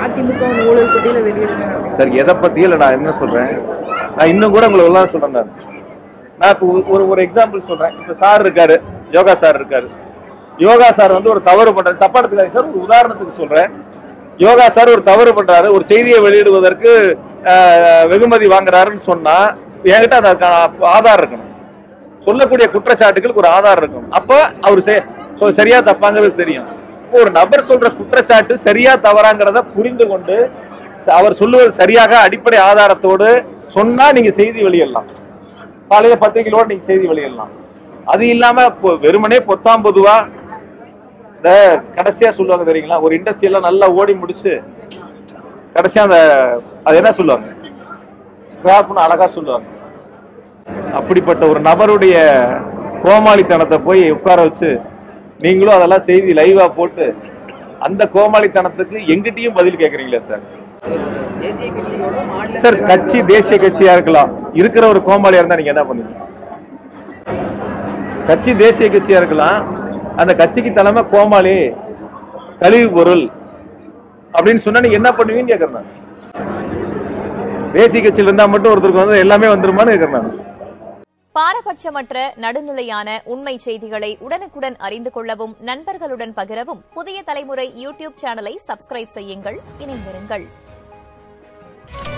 அதிமுக ஊழல் பட்டியல வெளியிடுங்க சார் எதை பத்தியும் இல்லை நான் என்ன சொல்றேன் நான் இன்னும் கூட உங்களுக்கு எல்லாம் சொல்றேன் நான் நான் இப்போ ஒரு ஒரு எக்ஸாம்பிள் சொல்றேன் இப்போ சார் இருக்காரு யோகா சார் இருக்காரு யோகா சார் வந்து ஒரு தவறு பண்றாரு தப்பா எடுத்துக்காதீங்க சார் ஒரு உதாரணத்துக்கு சொல்றேன் யோகா சார் ஒரு தவறு பண்றாரு ஒரு செய்தியை வெளியிடுவதற்கு ஆஹ், வெகுமதி வாங்குறாருன்னு சொன்னா என்கிட்ட அதுக்கான ஆதாரம் இருக்கணும் சொல்லக்கூடிய குற்றச்சாட்டுகளுக்கு ஒரு ஆதாரம் இருக்கும் அப்ப அவர் செ- சொ- சரியா தப்பாங்கிறது தெரியும் இப்போ ஒரு நபர் சொல்ற குற்றச்சாட்டு சரியா தவறாங்கிறத புரிந்து கொண்டு ச- அவர் சொல்லுவது சரியாக அடிப்படை ஆதாரத்தோடு சொன்னா நீங்க செய்தி வெளியிடலாம் காலையில பத்திரிகைகளோட நீங்க செய்தி வெளியிடலாம் அது இல்லாம பொ- வெறுமனே பொத்தாம் பொதுவா இந்த கடைசியா சொல்லுவாங்க தெரியுங்களா ஒரு இண்டஸ்ட்ரி எல்லாம் நல்லா ஓடி முடிச்சு கடைசியா அந்த அது என்ன சொல்லுவாங்க ஸ்கிராப்னு அழகா சொல்லுவாங்க அப்படிப்பட்ட ஒரு நபருடைய கோமாளித்தனத்தை போய் உட்கார வச்சு நீங்களும் அதெல்லாம் செய்தி லைவா போட்டு அந்த கோமாளித்தனத்துக்கு எங்கிட்டயும் பதில் கேக்குறீங்களா சார் தேசிய கட்சியோட மாநில சார் கட்சி தேசிய கட்சியா இருக்கலாம் இருக்கிற ஒரு கோமாளியா இருந்தா நீங்க என்ன பண்ணுவீங்க கட்சி தேசிய கட்சியா இருக்கலாம் அந்த கட்சிக்கு தலைமை கோமாளி கழிவு பொருள் அப்படின்னு சொன்னா நீங்க என்ன பண்ணுவீங்கன்னு கேக்குறேன் நான். தேசிய கட்சியில இருந்தா மட்டும் ஒருத்தருக்கு வந்து எல்லாமே வந்துருமான்னு கேக்குறேன் நான். பாரபட்சமற்ற நடுநிலையான உண்மை செய்திகளை உடனுக்குடன் அறிந்து கொள்ளவும் நண்பர்களுடன் பகிரவும் புதிய தலைமுறை யூடியூப் சேனலை சப்ஸ்கிரைப் செய்யுங்கள் இணைந்திருங்கள்